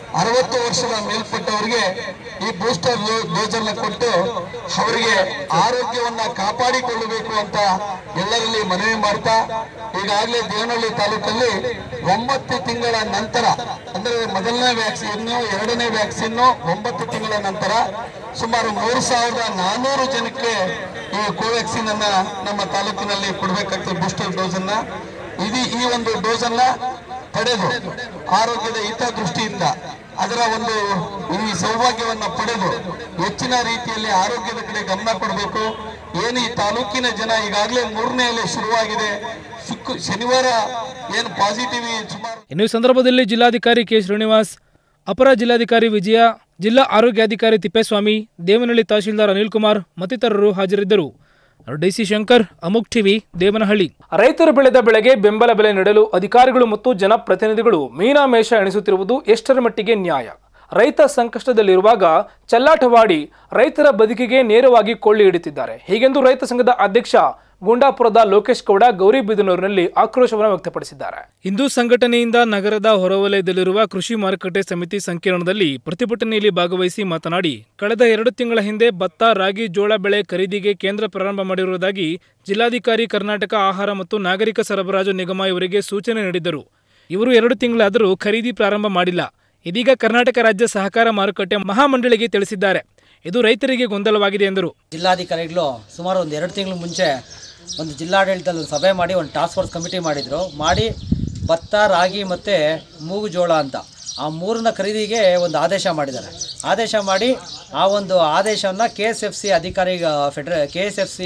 ಅರವತ್ತು ವರ್ಷದ ಮೇಲ್ಪಟ್ಟವರಿಗೆ ಈ ಬೂಸ್ಟರ್ ಡೋಸ್ ಅನ್ನ ಕೊಟ್ಟು ಅವರಿಗೆ ಆರೋಗ್ಯವನ್ನ ಕಾಪಾಡಿಕೊಳ್ಳಬೇಕು ಅಂತ ಎಲ್ಲರಲ್ಲಿ ಮನವಿ ಮಾಡ್ತಾ ಈಗಾಗಲೇ ದೇವನಹಳ್ಳಿ ತಾಲೂಕಲ್ಲಿ ಒಂಬತ್ತು ತಿಂಗಳ ನಂತರ ಅಂದ್ರೆ ಮೊದಲನೇ ವ್ಯಾಕ್ಸಿನ್ ಎರಡನೇ ವ್ಯಾಕ್ಸಿನ್ ಒಂಬತ್ತು ತಿಂಗಳ ನಂತರ ಸುಮಾರು ಮೂರು ಸಾವಿರದ ನಾನೂರು ಜನಕ್ಕೆ ಈ ಕೋವ್ಯಾಕ್ಸಿನ್ ಅನ್ನ ನಮ್ಮ ತಾಲೂಕಿನಲ್ಲಿ ಕೊಡಬೇಕಾಗ್ತದೆ ಬೂಸ್ಟರ್ ಡೋಸ್ ಅನ್ನ ಇದು ಈ ಒಂದು ಡೋಸ್ ಅನ್ನ ಪಡೆದು ಆರೋಗ್ಯದ ಹಿತದೃಷ್ಟಿಯಿಂದ ಅದರ ಒಂದು ಈ ಸೌಭಾಗ್ಯವನ್ನ ಪಡೆದು ಹೆಚ್ಚಿನ ರೀತಿಯಲ್ಲಿ ಆರೋಗ್ಯದ ಕಡೆ ಗಮನ ಕೊಡಬೇಕು ಏನು ಈ ತಾಲೂಕಿನ ಜನ ಈಗಾಗಲೇ ಮೂರನೇ ಅಲೆ ಶುರುವಾಗಿದೆ ಶುಕ್ ಶನಿವಾರ ಏನು ಪಾಸಿಟಿವ್ ಸುಮಾರು ಇನ್ನು ಈ ಸಂದರ್ಭದಲ್ಲಿ ಜಿಲ್ಲಾಧಿಕಾರಿ ಕೆ ಶ್ರೀನಿವಾಸ್ ಅಪರ ಜಿಲ್ಲಾಧಿಕಾರಿ ವಿಜಯ ಜಿಲ್ಲಾ ಆರೋಗ್ಯಾಧಿಕಾರಿ ತಿಪ್ಪೇಸ್ವಾಮಿ ದೇವನಹಳ್ಳಿ ತಹಶೀಲ್ದಾರ್ ಅನಿಲ್ ಕುಮಾರ್ ಮತ್ತಿತರರು ಹಾಜರಿದ್ದರು ಡಿಸಿ ಶಂಕರ್ ಅಮುಕ್ ಟಿವಿ ದೇವನಹಳ್ಳಿ ರೈತರು ಬೆಳೆದ ಬೆಳೆಗೆ ಬೆಂಬಲ ಬೆಲೆ ನೀಡಲು ಅಧಿಕಾರಿಗಳು ಮತ್ತು ಜನಪ್ರತಿನಿಧಿಗಳು ಮೀನಾಮೇಷ ಎಣಿಸುತ್ತಿರುವುದು ಎಷ್ಟರ ಮಟ್ಟಿಗೆ ನ್ಯಾಯ ರೈತ ಸಂಕಷ್ಟದಲ್ಲಿರುವಾಗ ಚಲ್ಲಾಟವಾಡಿ ರೈತರ ಬದುಕಿಗೆ ನೇರವಾಗಿ ಕೊಳ್ಳಿ ಹಿಡಿತಿದ್ದಾರೆ ಹೀಗೆಂದು ರೈತ ಸಂಘದ ಅಧ್ಯಕ್ಷ ಗುಂಡಾಪುರದ ಲೋಕೇಶ್ ಗೌಡ ಗೌರಿಬಿದನೂರಿನಲ್ಲಿ ಆಕ್ರೋಶವನ್ನು ವ್ಯಕ್ತಪಡಿಸಿದ್ದಾರೆ ಹಿಂದೂ ಸಂಘಟನೆಯಿಂದ ನಗರದ ಹೊರವಲಯದಲ್ಲಿರುವ ಕೃಷಿ ಮಾರುಕಟ್ಟೆ ಸಮಿತಿ ಸಂಕೀರ್ಣದಲ್ಲಿ ಪ್ರತಿಭಟನೆಯಲ್ಲಿ ಭಾಗವಹಿಸಿ ಮಾತನಾಡಿ ಕಳೆದ ಎರಡು ತಿಂಗಳ ಹಿಂದೆ ಭತ್ತ ರಾಗಿ ಜೋಳ ಬೆಳೆ ಖರೀದಿಗೆ ಕೇಂದ್ರ ಪ್ರಾರಂಭ ಮಾಡಿರುವುದಾಗಿ ಜಿಲ್ಲಾಧಿಕಾರಿ ಕರ್ನಾಟಕ ಆಹಾರ ಮತ್ತು ನಾಗರಿಕ ಸರಬರಾಜು ನಿಗಮ ಇವರಿಗೆ ಸೂಚನೆ ನೀಡಿದ್ದರು ಇವರು ಎರಡು ತಿಂಗಳಾದರೂ ಖರೀದಿ ಪ್ರಾರಂಭ ಮಾಡಿಲ್ಲ ಇದೀಗ ಕರ್ನಾಟಕ ರಾಜ್ಯ ಸಹಕಾರ ಮಾರುಕಟ್ಟೆ ಮಹಾಮಂಡಳಿಗೆ ತಿಳಿಸಿದ್ದಾರೆ ಇದು ರೈತರಿಗೆ ಗೊಂದಲವಾಗಿದೆ ಎಂದರು ಜಿಲ್ಲಾಧಿಕಾರಿಗಳು ಸುಮಾರು ಒಂದು ಎರಡು ತಿಂಗಳ ಮುಂಚೆ ಒಂದು ಜಿಲ್ಲಾಡಳಿತದಲ್ಲಿ ಒಂದು ಸಭೆ ಮಾಡಿ ಒಂದು ಟಾಸ್ಕ್ ಫೋರ್ಸ್ ಕಮಿಟಿ ಮಾಡಿದರು ಮಾಡಿ ಭತ್ತ ರಾಗಿ ಮತ್ತು ಮೂಗು ಜೋಳ ಅಂತ ಆ ಮೂರನ್ನ ಖರೀದಿಗೆ ಒಂದು ಆದೇಶ ಮಾಡಿದ್ದಾರೆ ಆದೇಶ ಮಾಡಿ ಆ ಒಂದು ಆದೇಶವನ್ನು ಕೆ ಎಸ್ ಎಫ್ ಸಿ ಅಧಿಕಾರಿ ಫೆಡ್ರ ಕೆ ಎಸ್ ಎಫ್ ಸಿ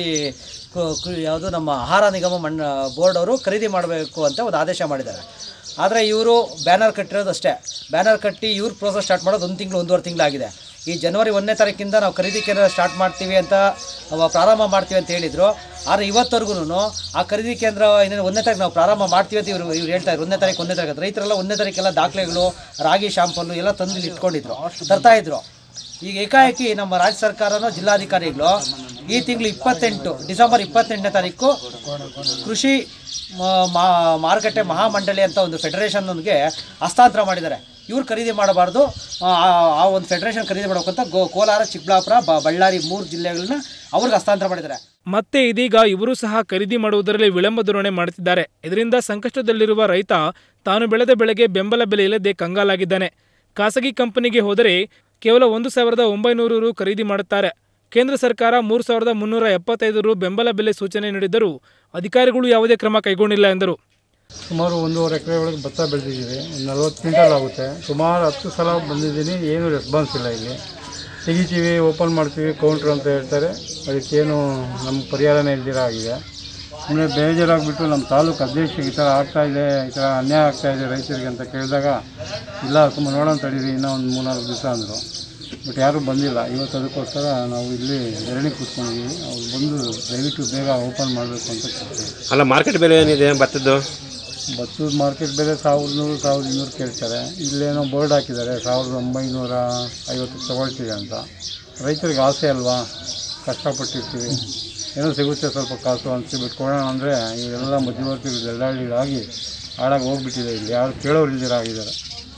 ಯಾವುದು ನಮ್ಮ ಆಹಾರ ನಿಗಮ ಮಣ್ಣ ಬೋರ್ಡ್ ಅವರು ಖರೀದಿ ಮಾಡಬೇಕು ಅಂತ ಒಂದು ಆದೇಶ ಮಾಡಿದ್ದಾರೆ ಆದರೆ ಇವರು ಬ್ಯಾನರ್ ಕಟ್ಟಿರೋದು ಅಷ್ಟೇ ಬ್ಯಾನರ್ ಕಟ್ಟಿ ಇವ್ರ ಪ್ರೋಸೆಸ್ ಸ್ಟಾರ್ಟ್ ಮಾಡೋದು ಒಂದು ತಿಂಗಳು ಒಂದೂವರೆ ತಿಂಗಳಾಗಿದೆ ಈ ಜನವರಿ ಒಂದನೇ ತಾರೀಕಿಂದ ನಾವು ಖರೀದಿ ಕೇಂದ್ರ ಸ್ಟಾರ್ಟ್ ಮಾಡ್ತೀವಿ ಅಂತ ಅವ ಪ್ರಾರಂಭ ಮಾಡ್ತೀವಿ ಅಂತ ಹೇಳಿದರು ಆದರೆ ಇವತ್ತವರೆಗೂ ಆ ಖರೀದಿ ಕೇಂದ್ರ ಇನ್ನೇನು ಒಂದನೇ ತಾರೀಕು ನಾವು ಪ್ರಾರಂಭ ಮಾಡ್ತೀವಿ ಅಂತ ಇವರು ಇವ್ರು ಹೇಳ್ತಾ ಇದ್ರು ಒಂದನೇ ತಾರೀಕು ಒಂದನೇ ತಾರೀಕು ರೈತರೆಲ್ಲ ಒಂದನೇ ತಾರೀಕೆಲ್ಲ ದಾಖಲೆಗಳು ರಾಗಿ ಶಾಂಪಲ್ಲು ಎಲ್ಲ ತಂದು ಇಲ್ಲಿ ಇಟ್ಕೊಂಡಿದ್ರು ತರ್ತಾ ಇದ್ರು ಈಗ ಏಕಾಏಕಿ ನಮ್ಮ ರಾಜ್ಯ ಸರ್ಕಾರನೋ ಜಿಲ್ಲಾಧಿಕಾರಿಗಳು ಈ ತಿಂಗಳು ಇಪ್ಪತ್ತೆಂಟು ಡಿಸೆಂಬರ್ ಇಪ್ಪತ್ತೆಂಟನೇ ತಾರೀಕು ಕೃಷಿ ಮ- ಮಾ- ಮಾರುಕಟ್ಟೆ ಮಹಾಮಂಡಳಿ ಅಂತ ಒಂದು ಫೆಡರೇಷನ್ಗೆ ಹಸ್ತಾಂತರ ಮಾಡಿದ್ದಾರೆ ಇವ್ರು ಖರೀದಿ ಮಾಡಬಾರ್ದು ಆ ಆ ಒಂದು ಫೆಡರೇಷನ್ ಖರೀದಿ ಮಾಡಬೇಕು ಅಂತ ಗೋ ಕೋಲಾರ ಚಿಕ್ಕಬಳ್ಳಾಪುರ ಬ- ಬಳ್ಳಾರಿ ಮೂರು ಜಿಲ್ಲೆಗಳನ್ನ ಅವ್ರಿಗೆ ಹಸ್ತಾಂತರ ಮಾಡಿದ್ದಾರೆ ಮತ್ತೆ ಇದೀಗ ಇವರು ಸಹ ಖರೀದಿ ಮಾಡುವುದರಲ್ಲಿ ವಿಳಂಬ ಧೋರಣೆ ಮಾಡುತ್ತಿದ್ದಾರೆ ಇದರಿಂದ ಸಂಕಷ್ಟದಲ್ಲಿರುವ ರೈತ ತಾನು ಬೆಳೆದ ಬೆಳೆಗೆ ಬೆಂಬಲ ಬೆಲೆ ಇಲ್ಲದೆ ಕಂಗಾಲಾಗಿದ್ದಾನೆ ಖಾಸಗಿ ಕಂಪನಿಗೆ ಹೋದರೆ ಕೇವಲ ಒಂದು ಸಾವಿರದ ಒಂಬೈನೂರು ರು ಖರೀದಿ ಮಾಡುತ್ತಾರೆ ಕೇಂದ್ರ ಸರ್ಕಾರ ಮೂರು ಸಾವಿರದ ಮುನ್ನೂರ ಎಪ್ಪತ್ತೈದು ರು ಬೆಂಬಲ ಬೆಲೆ ಸೂಚನೆ ನೀಡಿದ್ದರೂ ಅಧಿಕಾರಿಗಳು ಯಾವುದೇ ಕ್ರಮ ಕೈಗೊಂಡಿಲ್ಲ ಎಂದರು ಸುಮಾರು ಒಂದೂವರೆ ಎಕರೆ ಒಳಗೆ ಭತ್ತ ಬೆಳೆದಿದ್ದೀವಿ ಒಂದು ನಲ್ವತ್ತು ಕ್ವಿಂಟಲ್ ಆಗುತ್ತೆ ಸುಮಾರು ಹತ್ತು ಸಲ ಬಂದಿದ್ದೀನಿ ಏನೂ ರೆಸ್ಪಾನ್ಸ್ ಇಲ್ಲ ಇಲ್ಲಿ ತೆಗಿತೀವಿ ಓಪನ್ ಮಾಡ್ತೀವಿ ಕೌಂಟ್ರ್ ಅಂತ ಹೇಳ್ತಾರೆ ಅದಕ್ಕೇನು ನಮ್ಮ ಪರಿಹಾರನೇ ಇಲ್ದಿರ ಆಗಿದೆ ಸುಮ್ಮನೆ ಬೇಜಾರಾಗಿಬಿಟ್ಟು ನಮ್ಮ ತಾಲೂಕು ಅಧ್ಯಕ್ಷರಿಗೆ ಈ ಥರ ಆಗ್ತಾಯಿದೆ ಈ ಥರ ಅನ್ಯಾಯ ಆಗ್ತಾಯಿದೆ ರೈತರಿಗೆ ಅಂತ ಕೇಳಿದಾಗ ಇಲ್ಲ ಸುಮ್ಮನೆ ನೋಡೋಣ ತಡೀರಿ ಇನ್ನೂ ಒಂದು ಮೂರ್ನಾಲ್ಕು ದಿವಸ ಅಂದರು ಬಟ್ ಯಾರೂ ಬಂದಿಲ್ಲ ಇವತ್ತು ಅದಕ್ಕೋಸ್ಕರ ನಾವು ಇಲ್ಲಿ ಧರಣಿ ಕೂತ್ಕೊಂಡಿದ್ದೀವಿ ಅವ್ರು ಬಂದು ದಯವಿಟ್ಟು ಬೇಗ ಓಪನ್ ಮಾಡಬೇಕು ಅಂತ ಕೇಳ್ತೀವಿ ಅಲ್ಲ ಮಾರ್ಕೆಟ್ ಬೆಲೆ ಏನಿದೆ ಭತ್ತದ್ದು ಭತ್ತದ ಮಾರ್ಕೆಟ್ ಬೆಲೆ ಸಾವಿರದ ನೂರು ಸಾವಿರದ ಇನ್ನೂರು ಕೇಳ್ತಾರೆ ಇಲ್ಲೇನೋ ಬೋರ್ಡ್ ಹಾಕಿದ್ದಾರೆ ಸಾವಿರದ ಒಂಬೈನೂರ ಐವತ್ತು ತಗೊಳ್ತೀವಿ ಅಂತ ರೈತರಿಗೆ ಆಸೆ ಅಲ್ವಾ ಕಷ್ಟಪಟ್ಟಿರ್ತೀವಿ ಏನೋ ಸಿಗುತ್ತೆ ಸ್ವಲ್ಪ ಕಾಸು ಅಂತ ಬಿಟ್ಕೊಡೋಣ ಅಂದರೆ ಇವರೆಲ್ಲ ಮಧ್ಯವರ್ತಿಗಳು ದಲ್ಲಾಳಿಗಳಾಗಿ ಹಾಳಾಗಿ ಹೋಗ್ಬಿಟ್ಟಿದೆ ಇಲ್ಲಿ ಯಾರು ಕೇಳೋರು ಇಲ್ದಿರ ಆಗಿದ್ದಾರೆ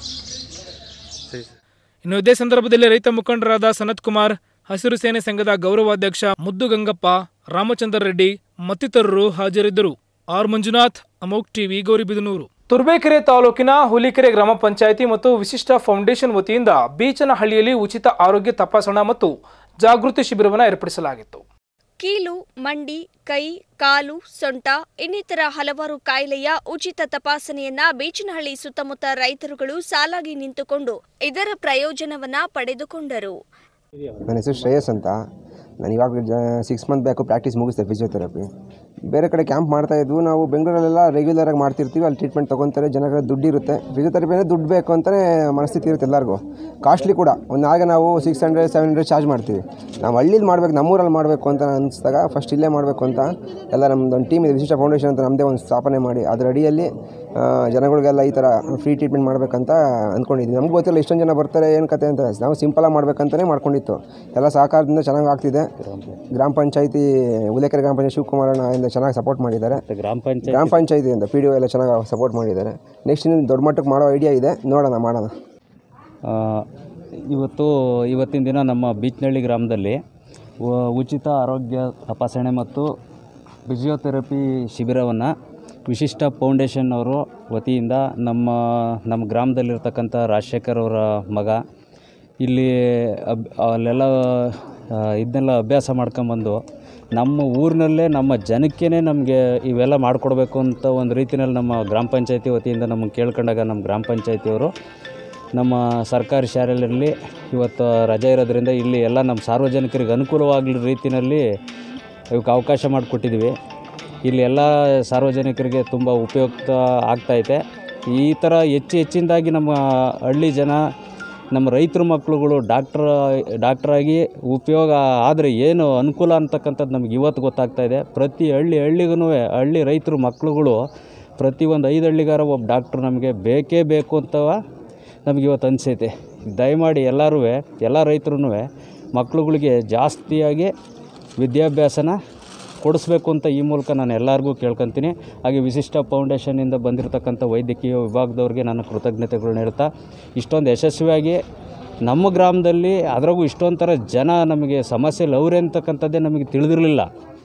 ಇನ್ನು ಇದೇ ಸಂದರ್ಭದಲ್ಲಿ ರೈತ ಮುಖಂಡರಾದ ಸನತ್ ಕುಮಾರ್ ಹಸಿರು ಸೇನೆ ಸಂಘದ ಗೌರವಾಧ್ಯಕ್ಷ ಮುದ್ದು ಗಂಗಪ್ಪ ರಾಮಚಂದ್ರ ರೆಡ್ಡಿ ಮತ್ತಿತರರು ಹಾಜರಿದ್ದರು ಆರ್ ಮಂಜುನಾಥ್ ಅಮೋಕ್ ಟಿವಿ ಗೌರಿಬಿದನೂರು ತುರ್ಬೇಕೆರೆ ತಾಲೂಕಿನ ಹುಲಿಕೆರೆ ಗ್ರಾಮ ಪಂಚಾಯಿತಿ ಮತ್ತು ವಿಶಿಷ್ಟ ಫೌಂಡೇಶನ್ ವತಿಯಿಂದ ಬೀಚನಹಳ್ಳಿಯಲ್ಲಿ ಉಚಿತ ಆರೋಗ್ಯ ತಪಾಸಣಾ ಮತ್ತು ಜಾಗೃತಿ ಶಿಬಿರವನ್ನು ಏರ್ಪಡಿಸಲಾಗಿತ್ತು ಕೀಲು ಮಂಡಿ ಕೈ ಕಾಲು ಸೊಂಟ ಇನ್ನಿತರ ಹಲವಾರು ಕಾಯಿಲೆಯ ಉಚಿತ ತಪಾಸಣೆಯನ್ನ ಬೀಚನಹಳ್ಳಿ ಸುತ್ತಮುತ್ತ ರೈತರುಗಳು ಸಾಲಾಗಿ ನಿಂತುಕೊಂಡು ಇದರ ಪ್ರಯೋಜನವನ್ನ ಪಡೆದುಕೊಂಡರು ನನ್ನ ಹೆಸರು ಶ್ರೇಯಸ್ ಅಂತ ನಾನು ಇವಾಗ ಜ ಸಿಕ್ಸ್ ಮಂತ್ ಬ್ಯಾಕು ಪ್ರಾಕ್ಟೀಸ್ ಮುಗಿಸ್ದೆ ಫಿಸಿಯೋಥೆರಪಿ ಬೇರೆ ಕಡೆ ಕ್ಯಾಂಪ್ ಮಾಡ್ತಾ ಇದ್ವು ನಾವು ಬೆಂಗಳೂರಲ್ಲೆಲ್ಲ ರೆಗ್ಯುಲರಾಗಿ ಮಾಡ್ತಿರ್ತೀವಿ ಅಲ್ಲಿ ಟ್ರೀಟ್ಮೆಂಟ್ ತೊಗೊತಾರೆ ಜನಗಳ ದುಡ್ಡು ಇರುತ್ತೆ ಫಿಸಿಯೋಥೆರಪಿ ಅಂದರೆ ದುಡ್ಡು ಬೇಕು ಅಂತಲೇ ಮನಸ್ಥಿತಿ ಇರುತ್ತೆ ಎಲ್ಲರಿಗೂ ಕಾಸ್ಟ್ಲಿ ಕೂಡ ಒಂದು ಆಗ ನಾವು six hundred seven hundred charge ಮಾಡ್ತೀವಿ ನಾವು ಹಳ್ಳೀಲಿ ಮಾಡ್ಬೇಕು ನಮ್ಮೂರಲ್ಲಿ ಮಾಡಬೇಕು ಅಂತ ಅನಿಸಿದಾಗ ಫಸ್ಟ್ ಇಲ್ಲೇ ಮಾಡಬೇಕು ಅಂತ ಎಲ್ಲ ನಮ್ದು ಒಂದು ಟೀಮ್ ಇದೆ ವಿಶಿಷ್ಟ ಫೌಂಡೇಶನ್ ಅಂತ ನಮ್ಮದೇ ಒಂದು ಸ್ಥಾಪನೆ ಮಾಡಿ ಅದರ ಅಡಿಯಲ್ಲಿ ಆ, ಜನಗಳಿಗೆಲ್ಲ ಈ ಥರ ಫ್ರೀ ಟ್ರೀಟ್ಮೆಂಟ್ ಮಾಡಬೇಕಂತ ಅಂದ್ಕೊಂಡಿದ್ವಿ ನಮ್ಗೆ ಗೊತ್ತಿಲ್ಲ ಇಷ್ಟೊಂದು ಜನ ಬರ್ತಾರೆ ಏನು ಕತೆ ಅಂತ ನಾವು ಸಿಂಪಲಾಗಿ ಮಾಡ್ಬೇಕಂತಲೇ ಮಾಡ್ಕೊಂಡಿತ್ತು ಎಲ್ಲ ಸಹಕಾರದಿಂದ ಚೆನ್ನಾಗಿ ಆಗ್ತಿದೆ ಗ್ರಾಮ ಪಂಚಾಯತಿ ಉಲೇಕೆರೆ ಗ್ರಾಮ ಪಂಚಾಯತ್ ಶಿವಕುಮಾರಣ್ಣ ಇಂದ ಚೆನ್ನಾಗಿ ಸಪೋರ್ಟ್ ಮಾಡಿದ್ದಾರೆ ಗ್ರಾಮ ಪಂಚಾಯತ್ ಗ್ರಾಮ ಪಂಚಾಯತಿಯಿಂದ ಪಿ ಡಿ ಒ ಎಲ್ಲ ಚೆನ್ನಾಗಿ ಸಪೋರ್ಟ್ ಮಾಡಿದ್ದಾರೆ ನೆಕ್ಸ್ಟ್ ಇನ್ನು ದೊಡ್ಡ ಮಟ್ಟಕ್ಕೆ ಮಾಡೋ ಐಡಿಯಾ ಇದೆ ನೋಡೋಣ ಮಾಡೋಣ ಆ, ಇವತ್ತು ಇವತ್ತಿನ ದಿನ ನಮ್ಮ ಬೀಚ್ನಳ್ಳಿ ಗ್ರಾಮದಲ್ಲಿ ವ- ಉಚಿತ ಆರೋಗ್ಯ ತಪಾಸಣೆ ಮತ್ತು ಫಿಸಿಯೋಥೆರಪಿ ಶಿಬಿರವನ್ನು ವಿಶಿಷ್ಟ ಫೌಂಡೇಶನ್ ಅವರು ವತಿಯಿಂದ ನಮ್ಮ ನಮ್ಮ ಗ್ರಾಮದಲ್ಲಿರ್ತಕ್ಕಂಥ ರಾಜಶೇಖರ್ ಅವರ ಮಗ ಇಲ್ಲಿ ಅಬ್ ಅಲ್ಲೆಲ್ಲ ಆ, ಇದನ್ನೆಲ್ಲ ಅಭ್ಯಾಸ ಮಾಡ್ಕೊಂಬಂದು ನಮ್ಮ ಊರಿನಲ್ಲೇ ನಮ್ಮ ಜನಕ್ಕೇ ನಮಗೆ ಇವೆಲ್ಲ ಮಾಡಿಕೊಡ್ಬೇಕು ಅಂತ ಒಂದು ರೀತಿಯಲ್ಲಿ ನಮ್ಮ ಗ್ರಾಮ ಪಂಚಾಯತಿ ವತಿಯಿಂದ ನಮಗೆ ಕೇಳ್ಕೊಂಡಾಗ ನಮ್ಮ ಗ್ರಾಮ ಪಂಚಾಯತಿಯವರು ನಮ್ಮ ಸರ್ಕಾರಿ ಶಾಲೆಯಲ್ಲಿ ಇವತ್ತು ರಜೆ ಇರೋದ್ರಿಂದ ಇಲ್ಲಿ ಎಲ್ಲ ನಮ್ಮ ಸಾರ್ವಜನಿಕರಿಗೆ ಅನುಕೂಲವಾಗಲಿ ರೀತಿಯಲ್ಲಿ ಇವಕ್ಕೆ ಅವಕಾಶ ಮಾಡಿಕೊಟ್ಟಿದ್ವಿ ಇಲ್ಲಿ ಎಲ್ಲ ಸಾರ್ವಜನಿಕರಿಗೆ ತುಂಬ ಉಪಯುಕ್ತ ಆಗ್ತೈತೆ ಈ ಥರ ಹೆಚ್ಚು ಹೆಚ್ಚಿನದಾಗಿ ನಮ್ಮ ಹಳ್ಳಿ ಜನ ನಮ್ಮ ರೈತರ ಮಕ್ಕಳುಗಳು ಡಾಕ್ಟ್ರ ಡಾಕ್ಟ್ರಾಗಿ ಉಪಯೋಗ ಆದರೆ ಏನು ಅನುಕೂಲ ಅಂತಕ್ಕಂಥದ್ದು ನಮ್ಗೆ ಇವತ್ತು ಗೊತ್ತಾಗ್ತಾ ಇದೆ ಪ್ರತಿ ಹಳ್ಳಿ ಹಳ್ಳಿಗೂ ಹಳ್ಳಿ ರೈತರ ಮಕ್ಕಳುಗಳು ಪ್ರತಿ ಒಂದು ಐದು ಹಳ್ಳಿಗಾರ ಒಬ್ಬ ಡಾಕ್ಟ್ರು ನಮಗೆ ಬೇಕೇ ಬೇಕು ಅಂತವ ನಮಗೆ ಇವತ್ತು ಅನಿಸೈತೆ ದಯಮಾಡಿ ಎಲ್ಲರೂ ಎಲ್ಲ ರೈತರೂ ಮಕ್ಳುಗಳಿಗೆ ಜಾಸ್ತಿಯಾಗಿ ವಿದ್ಯಾಭ್ಯಾಸನ ಕೊಡಿಸ್ಬೇಕು ಅಂತ ಈ ಮೂಲಕ ನಾನು ಎಲ್ಲರಿಗೂ ಕೇಳ್ಕೊತೀನಿ ಹಾಗೆ ವಿಶಿಷ್ಟ ಫೌಂಡೇಶನ್ನಿಂದ ಬಂದಿರತಕ್ಕಂಥ ವೈದ್ಯಕೀಯ ವಿಭಾಗದವ್ರಿಗೆ ನಾನು ಕೃತಜ್ಞತೆಗಳನ್ನ ಹೇಳ್ತಾ ಇಷ್ಟೊಂದು ಯಶಸ್ವಿಯಾಗಿ ನಮ್ಮ ಗ್ರಾಮದಲ್ಲಿ ಅದರಾಗೂ ಇಷ್ಟೊಂದು ಥರ ಜನ ನಮಗೆ ಸಮಸ್ಯೆ ಲವ್ರೆ ಅಂತಕ್ಕಂಥದ್ದೇ ನಮಗೆ ತಿಳಿದಿರಲಿಲ್ಲ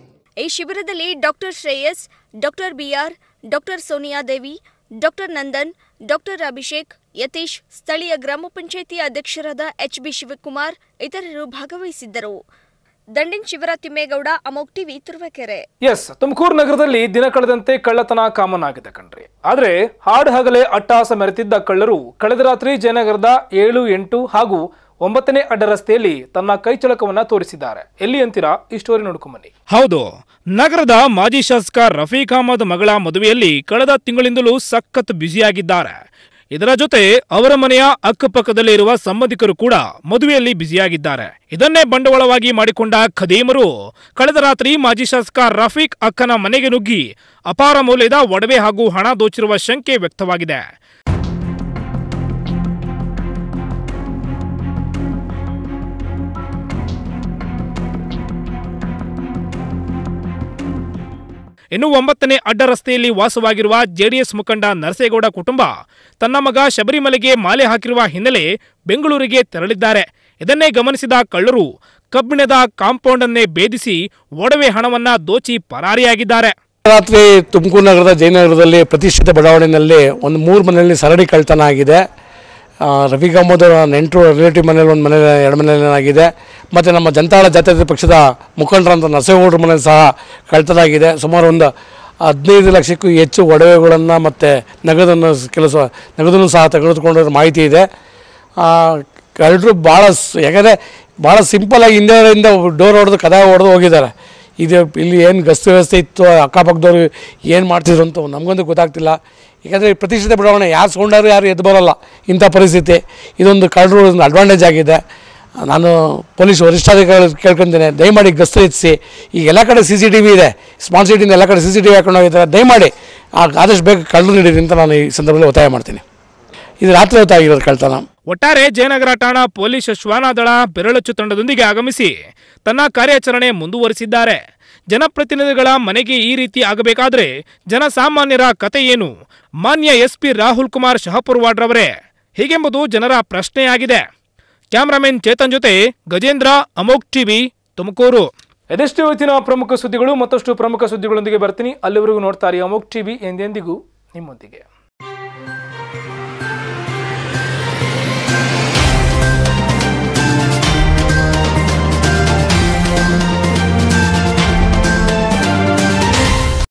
ಈ ಶಿಬಿರದಲ್ಲಿ doctor Shreyas doctor BR doctor Sonia Devi doctor Nandan doctor Abhishek Yatish ಸ್ಥಳೀಯ ಗ್ರಾಮ ಪಂಚಾಯಿತಿ ಅಧ್ಯಕ್ಷರಾದ ಎಚ್ ಬಿ ಶಿವಕುಮಾರ್ ಇತರರು ಭಾಗವಹಿಸಿದ್ದರು ದಂಡಿನ್ ಶಿವರ ತಿಮ್ಮೇಗೌಡ ಅಮೋಕ್ ಟಿವಿ ತುರುವೇಕೆರೆ ಎಸ್ ತುಮಕೂರು ನಗರದಲ್ಲಿ ದಿನ ಕಳೆದಂತೆ ಕಳ್ಳತನ ಕಾಮನ್ ಆಗಿದೆ ಕಣ್ರಿ ಆದ್ರೆ ಹಾಡು ಹಗಲೇ ಅಟ್ಟಹಾಸ ಮೆರೆತಿದ್ದ ಕಳ್ಳರು ಕಳೆದ ರಾತ್ರಿ ಜಯನಗರದ ಏಳು ಎಂಟು ಹಾಗೂ ಒಂಬತ್ತನೇ ಅಡ್ಡ ರಸ್ತೆಯಲ್ಲಿ ತನ್ನ ಕೈಚಳಕವನ್ನ ತೋರಿಸಿದ್ದಾರೆ ಎಲ್ಲಿ ಅಂತೀರಾ ಈ ಸ್ಟೋರಿ ನೋಡ್ಕೊಂಬನ್ನಿ ಹೌದು ನಗರದ ಮಾಜಿ ಶಾಸಕ ರಫೀಕ್ ಅಹಮದ್ ಮಗಳ ಮದುವೆಯಲ್ಲಿ ಕಳೆದ ತಿಂಗಳಿಂದಲೂ ಸಖತ್ ಬ್ಯುಸಿಯಾಗಿದ್ದಾರೆ ಇದರ ಜೊತೆ ಅವರ ಮನೆಯ ಅಕ್ಕಪಕ್ಕದಲ್ಲೇ ಇರುವ ಸಂಬಂಧಿಕರು ಕೂಡ ಮದುವೆಯಲ್ಲಿ ಬ್ಯುಸಿಯಾಗಿದ್ದಾರೆ ಇದನ್ನೇ ಬಂಡವಾಳವಾಗಿ ಮಾಡಿಕೊಂಡ ಖದೀಮರು ಕಳೆದ ರಾತ್ರಿ ಮಾಜಿ ಶಾಸಕ ರಫೀಕ್ ಅಕ್ಕನ ಮನೆಗೆ ನುಗ್ಗಿ ಅಪಾರ ಮೌಲ್ಯದ ಒಡವೆ ಹಾಗೂ ಹಣ ದೋಚಿರುವ ಶಂಕೆ ವ್ಯಕ್ತವಾಗಿದೆ ಇನ್ನು ಒಂಬತ್ತನೇ ಅಡ್ಡ ರಸ್ತೆಯಲ್ಲಿ ವಾಸವಾಗಿರುವ ಜೆಡಿಎಸ್ ಮುಖಂಡ ನರಸೇಗೌಡ ಕುಟುಂಬ ತನ್ನ ಮಗ ಶಬರಿಮಲೆಗೆ ಮಾಲೆ ಹಾಕಿರುವ ಹಿನ್ನೆಲೆ ಬೆಂಗಳೂರಿಗೆ ತೆರಳಿದ್ದಾರೆ ಇದನ್ನೇ ಗಮನಿಸಿದ ಕಳ್ಳರು ಕಬ್ಬಿಣದ ಕಾಂಪೌಂಡ್ ಅನ್ನೇ ಭೇದಿಸಿ ಒಡವೆ ಹಣವನ್ನ ದೋಚಿ ಪರಾರಿಯಾಗಿದ್ದಾರೆ ರಾತ್ರಿ ತುಮಕೂರು ನಗರದ ಜಯನಗರದಲ್ಲಿ ಪ್ರತಿಷ್ಠಿತ ಬಡಾವಣೆಯಲ್ಲಿ ಒಂದು ಮೂರು ಮನೆಯಲ್ಲಿ ಸರಡಿ ಕಳ್ತನ ಆಗಿದೆ ಆ, ರಫೀಕ್ ಅಹಮದ್ ಅವರ ನೆಂಟರು ರಿಲೇಟಿವ್ ಮನೇಲಿ ಒಂದು ಮನೇಲಿ ಎರಡು ಮನೇಲಿ ಆಗಿದೆ ಮತ್ತು ನಮ್ಮ ಜನತಾಳ ಜಾತ್ಯತೀತ ಪಕ್ಷದ ಮುಖಂಡರಂತ ನರಸೇಗೌಡರ ಮನೇಲಿ ಸಹ ಕಳ್ತನ ಆಗಿದೆ ಸುಮಾರು ಒಂದು ಹದಿನೈದು ಲಕ್ಷಕ್ಕೂ ಹೆಚ್ಚು ಒಡವೆಗಳನ್ನು ಮತ್ತು ನಗದನ್ನು ಕೆಲಸ ನಗದನ್ನು ಸಹ ತೆಗೆದುಕೊಂಡಿರೋ ಮಾಹಿತಿ ಇದೆ ಕಳ್ಳರು ಭಾಳ ಸ್- ಯಾಕಂದರೆ ಭಾಳ ಸಿಂಪಲಾಗಿ ಹಿಂದೆಯಿಂದ ಡೋರ್ ಹೊಡೆದು ಕದ ಹೊಡೆದು ಹೋಗಿದ್ದಾರೆ ಇದು ಇಲ್ಲಿ ಏನು ಗಸ್ತು ವ್ಯವಸ್ಥೆ ಇತ್ತು ಅಕ್ಕಪಕ್ಕದವ್ರು ಏನು ಮಾಡ್ತಿದ್ರು ಅಂತ ನಮಗಂತೂ ಗೊತ್ತಾಗ್ತಿಲ್ಲ ಯಾಕಂದರೆ ಪ್ರತಿಷ್ಠಿತ ಬಡಾವಣೆ ಯಾರು ಸೌಂಡಾರು ಯಾರು ಎದ್ದು ಬರೋಲ್ಲ ಇಂಥ ಪರಿಸ್ಥಿತಿ ಇದೊಂದು ಕಳ್ಳರು ಒಂದು ಅಡ್ವಾಂಟೇಜ್ ಆಗಿದೆ ನಾನು ಪೊಲೀಸ್ ವರಿಷ್ಠಾಧಿಕಾರಿ ಕೇಳ್ಕೊತೀನಿ ದಯಮಾಡಿ ಗಸ್ತು ಹೆಚ್ಚಿಸಿ ಈಗ ಎಲ್ಲ ಕಡೆ ಸಿ ಸಿ ಟಿ ವಿ ಇದೆ ಸ್ಮಾರ್ಟ್ ಸಿಟಿಯಿಂದ ಎಲ್ಲ ಕಡೆ ಸಿ ಸಿ ಟಿ ವಿ ಹಾಕೊಂಡು ಹೋಗಿದ್ದಾರೆ ದಯಮಾಡಿ ಆ ಆದಷ್ಟು ಬೇಗ ಕಳ್ಳರು ನೀಡಿರಿ ಅಂತ ನಾನು ಈ ಸಂದರ್ಭದಲ್ಲಿ ಒತ್ತಾಯ ಮಾಡ್ತೀನಿ ಇದು ರಾತ್ರಿ ಹೊತ್ತಾಗಿರೋದು ಕಳ್ತನ ಒಟ್ಟಾರೆ ಜಯನಗರ ಠಾಣಾ ಪೊಲೀಸ್ ಶ್ವಾನ ದಳ ಬೆರಳಚ್ಚು ತಂಡದೊಂದಿಗೆ ಆಗಮಿಸಿ ತನ್ನ ಕಾರ್ಯಾಚರಣೆ ಮುಂದುವರಿಸಿದ್ದಾರೆ ಜನಪ್ರತಿನಿಧಿಗಳ ಮನೆಗೆ ಈ ರೀತಿ ಆಗಬೇಕಾದ್ರೆ ಜನಸಾಮಾನ್ಯರ ಕತೆ ಏನು ಮಾನ್ಯ ಎಸ್ಪಿ ರಾಹುಲ್ ಕುಮಾರ್ ಶಹಪುರ್ವಾಡ್ರವರೇ ಹೀಗೆಂಬುದು ಜನರ ಪ್ರಶ್ನೆಯಾಗಿದೆ ಕ್ಯಾಮರಾಮನ್ ಚೇತನ್ ಜೊತೆ ಗಜೇಂದ್ರ ಅಮೋಕ್ ಟಿವಿ ತುಮಕೂರು ಇದೆಷ್ಟು ಇವತ್ತಿನ ಪ್ರಮುಖ ಸುದ್ದಿಗಳು ಮತ್ತಷ್ಟು ಪ್ರಮುಖ ಸುದ್ದಿಗಳೊಂದಿಗೆ ಬರ್ತೀನಿ ಅಲ್ಲಿವರೆಗೂ ನೋಡ್ತಾರೆ ಅಮೋಕ್ ಟಿವಿ ಎಂದೆಂದಿಗೂ ನಿಮ್ಮೊಂದಿಗೆ